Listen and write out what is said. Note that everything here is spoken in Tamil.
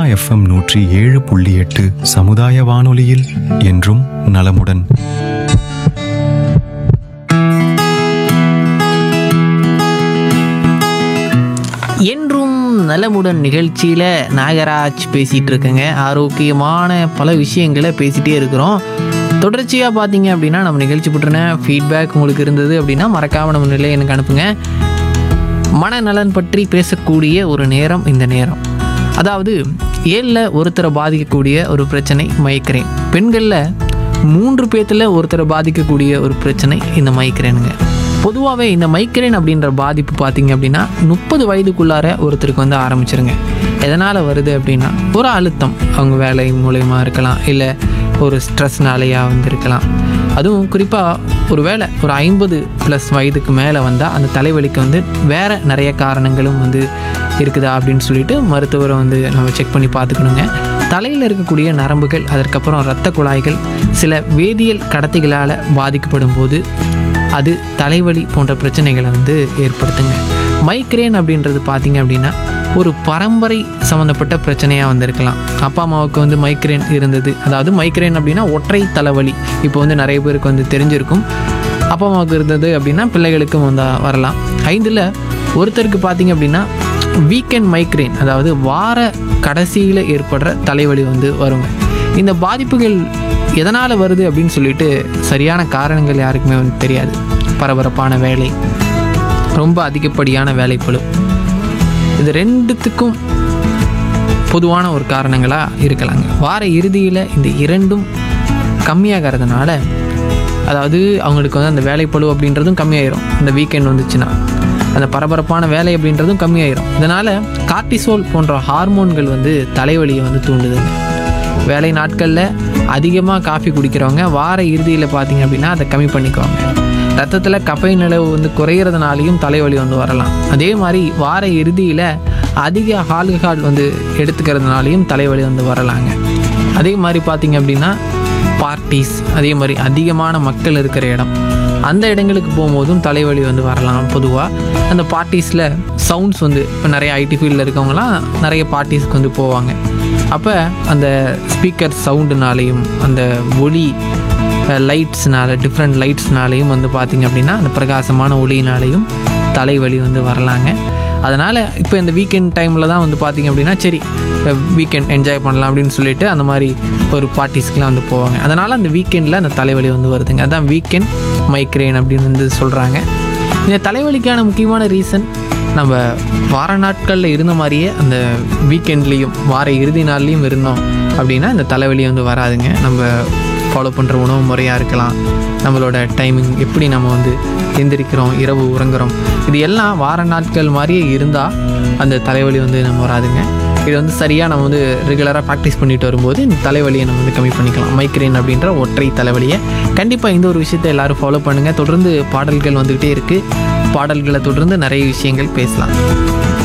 எஃப்எம் நூற்றி ஏழு புள்ளி எட்டு சமுதாய வானொலியில் என்றும் நலமுடன் என்றும் நலமுடன் நிகழ்ச்சியில் நாகராஜ் பேசிகிட்டு இருக்கேங்க ஆரோக்கியமான பல விஷயங்களை பேசிகிட்டே இருக்கிறோம் தொடர்ச்சியாக பார்த்தீங்க அப்படின்னா நம்ம நிகழ்ச்சி பற்றின ஃபீட்பேக் உங்களுக்கு இருந்தது அப்படின்னா மறக்காமல் நம்ம நிலையை எனக்கு அனுப்புங்க மனநலன் பற்றி பேசக்கூடிய ஒரு நேரம் இந்த நேரம் அதாவது ஏழில் ஒருத்தரை பாதிக்கக்கூடிய ஒரு பிரச்சனை மைக்ரேன் பெண்களில் மூன்று பேர்த்தில் ஒருத்தரை பாதிக்கக்கூடிய ஒரு பிரச்சனை இந்த மைக்ரேனுங்க பொதுவாகவே இந்த மைக்ரேன் அப்படின்ற பாதிப்பு பார்த்தீங்க அப்படின்னா முப்பது வயதுக்குள்ளார ஒருத்தருக்கு வந்து ஆரம்பிச்சிருங்க எதனால் வருது அப்படின்னா ஒரு அழுத்தம் அவங்க வேலை மூலயமா இருக்கலாம் இல்லை ஒரு ஸ்ட்ரெஸ்னாலேயா வந்து இருக்கலாம் அதுவும் குறிப்பாக ஒரு வேளை ஒரு ஐம்பது ப்ளஸ் வயதுக்கு மேலே வந்தால் அந்த தலைவலிக்கு வந்து வேறு நிறைய காரணங்களும் வந்து இருக்குதா அப்படின்னு சொல்லிட்டு மருத்துவரை வந்து நம்ம செக் பண்ணி பார்த்துக்கணுங்க தலையில் இருக்கக்கூடிய நரம்புகள் அதற்கப்புறம் இரத்த குழாய்கள் சில வேதியியல் கடத்திகளால் பாதிக்கப்படும் போது அது தலைவலி போன்ற பிரச்சனைகளை வந்து ஏற்படுத்துங்க மைக்ரேன் அப்படின்றது பார்த்தீங்க அப்படின்னா ஒரு பரம்பரை சம்மந்தப்பட்ட பிரச்சனையாக வந்திருக்கலாம் அப்பா அம்மாவுக்கு வந்து மைக்ரேன் இருந்தது அதாவது மைக்ரேன் அப்படின்னா ஒற்றை தலைவலி இப்போ வந்து நிறைய பேருக்கு வந்து தெரிஞ்சிருக்கும் அப்பா அம்மாவுக்கு இருந்தது அப்படின்னா பிள்ளைகளுக்கும் வந்து வரலாம் ஐந்தில் ஒருத்தருக்கு பார்த்தீங்க அப்படின்னா வீக்கெண்ட் மைக்ரேன் அதாவது வார கடைசியில் ஏற்படுற தலைவலி வந்து வருங்க இந்த பாதிப்புகள் எதனால் வருது அப்படின்னு சொல்லிட்டு சரியான காரணங்கள் யாருக்குமே வந்து தெரியாது பரபரப்பான வேலை ரொம்ப அதிகப்படியான வேலைப்பளு இது ரெண்டுத்துக்கும் பொதுவான ஒரு காரணங்களாக இருக்கலாங்க வார இறுதியில் இந்த இரண்டும் கம்மியாகிறதுனால அதாவது அவங்களுக்கு வந்து அந்த வேலைப்பளு அப்படின்றதும் கம்மியாயிரும் இந்த வீக்கெண்ட் வந்துச்சுன்னா அந்த பரபரப்பான வேலை அப்படின்றதும் கம்மியாயிரும் இதனால் கார்டிசோல் போன்ற ஹார்மோன்கள் வந்து தலைவலியை வந்து தூண்டுதுங்க வேலை நாட்களில் அதிகமாக காஃபி குடிக்கிறவங்க வார இறுதியில் பார்த்தீங்க அப்படின்னா அதை கம்மி பண்ணிக்குவாங்க ரத்தத்தில் கஃபைன் அளவு வந்து குறையிறதுனாலையும் தலைவலி வந்து வரலாம் அதே மாதிரி வார இறுதியில் அதிக ஆல்கஹால் வந்து எடுத்துக்கிறதுனாலையும் தலைவலி வந்து வரலாங்க அதே மாதிரி பார்த்தீங்க அப்படின்னா பார்ட்டிஸ் அதே மாதிரி அதிகமான மக்கள் இருக்கிற இடம் அந்த இடங்களுக்கு போகும்போதும் தலைவலி வந்து வரலாம் பொதுவாக அந்த பார்ட்டிஸில் சவுண்ட்ஸ் வந்து இப்போ நிறைய ஐடி ஃபீல்டில் இருக்கவங்கலாம் நிறைய பார்ட்டிஸ்க்கு வந்து போவாங்க அப்போ அந்த ஸ்பீக்கர் சவுண்டுனாலையும் அந்த ஒளி லைட்ஸ்னால டிஃப்ரெண்ட் லைட்ஸ்னாலையும் வந்து பார்த்திங்க அப்படின்னா அந்த பிரகாசமான ஒளியினாலையும் தலைவலி வந்து வரலாங்க அதனால் இப்போ இந்த வீக்கெண்ட் டைமில் தான் வந்து பார்த்திங்க அப்படின்னா சரி வீக்கெண்ட் என்ஜாய் பண்ணலாம் அப்படின்னு சொல்லிட்டு அந்த மாதிரி ஒரு பார்ட்டிஸ்க்கெலாம் வந்து போவாங்க அதனால் அந்த வீக்கெண்டில் அந்த தலைவலி வந்து வருதுங்க அதான் வீக்கெண்ட் மைக்ரேன் அப்படின்னு வந்து சொல்கிறாங்க இந்த தலைவலிக்கான முக்கியமான ரீசன் நம்ம வார நாட்களில் இருந்த மாதிரியே அந்த வீக்கெண்ட்லேயும் வார இறுதி நாள்லேயும் இருந்தோம் அப்படின்னா இந்த தலைவலி வந்து வராதுங்க நம்ம ஃபாலோ பண்ணுற உணவு முறையாக இருக்கலாம் நம்மளோட டைமிங் எப்படி நம்ம வந்து எந்திரிக்கிறோம் இரவு உறங்குறோம் இது எல்லாம் வார நாட்கள் மாதிரியே இருந்தால் அந்த தலைவலி வந்து நம்ம வராதுங்க இது வந்து சரியாக நம்ம வந்து ரெகுலராக ப்ராக்டிஸ் பண்ணிட்டு வரும்போது இந்த தலைவலியை நம்ம வந்து கம்மி பண்ணிக்கலாம் மைக்ரேன் அப்படின்ற ஒற்றை தலைவலியை கண்டிப்பாக இந்த ஒரு விஷயத்தை எல்லாரும் ஃபாலோ பண்ணுங்கள் தொடர்ந்து பாடல்கள் வந்துக்கிட்டே இருக்குது பாடல்களை தொடர்ந்து நிறைய விஷயங்கள் பேசலாம்